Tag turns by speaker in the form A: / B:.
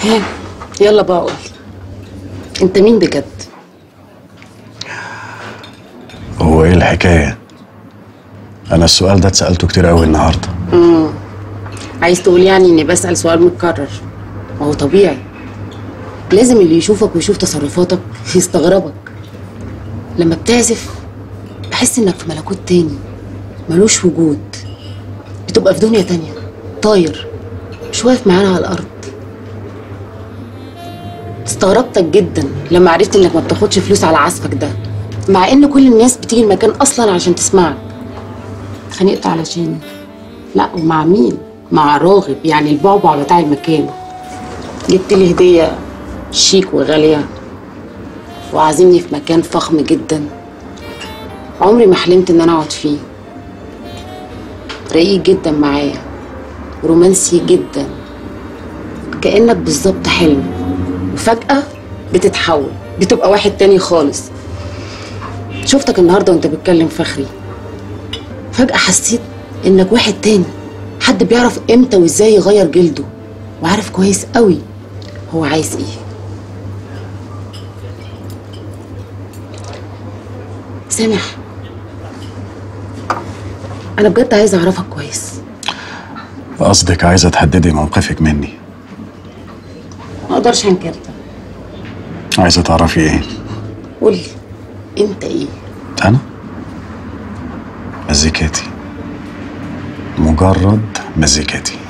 A: ها يلا بقى قول انت مين بجد
B: هو ايه الحكايه انا السؤال ده اتسالته كتير قوي النهارده
A: عايز تقول يعني اني بسأل سؤال متكرر ما هو طبيعي لازم اللي يشوفك ويشوف تصرفاتك يستغربك لما بتعزف بحس انك في ملكوت تاني ملوش وجود بتبقى في دنيا تانية طاير مش واقف معانا على الارض استغربتك جدا لما عرفت انك ما بتاخدش فلوس على عزفك ده مع ان كل الناس بتيجي المكان اصلا عشان تسمعك اتخانقت علشاني لا ومع مين مع راغب يعني البعبع بتاع المكان جبت لي هديه شيك وغاليه وعازمني في مكان فخم جدا عمري ما حلمت ان انا اقعد فيه رقيق جدا معايا رومانسي جدا كانك بالظبط حلم وفجاه بتتحول بتبقى واحد تاني خالص شفتك النهارده وانت بتكلم فخري فجأة حسيت إنك واحد تاني حد بيعرف إمتى وإزاي يغير جلده وعارف كويس قوي هو عايز إيه سامح أنا بجد عايزة أعرفك كويس
B: قصدك عايزه تحددي موقفك مني
A: ما أقدرش أنكر ده
B: عايزه تعرفي ايه
A: قولي أنت إيه
B: انا مزيكاتي مجرد مزيكاتي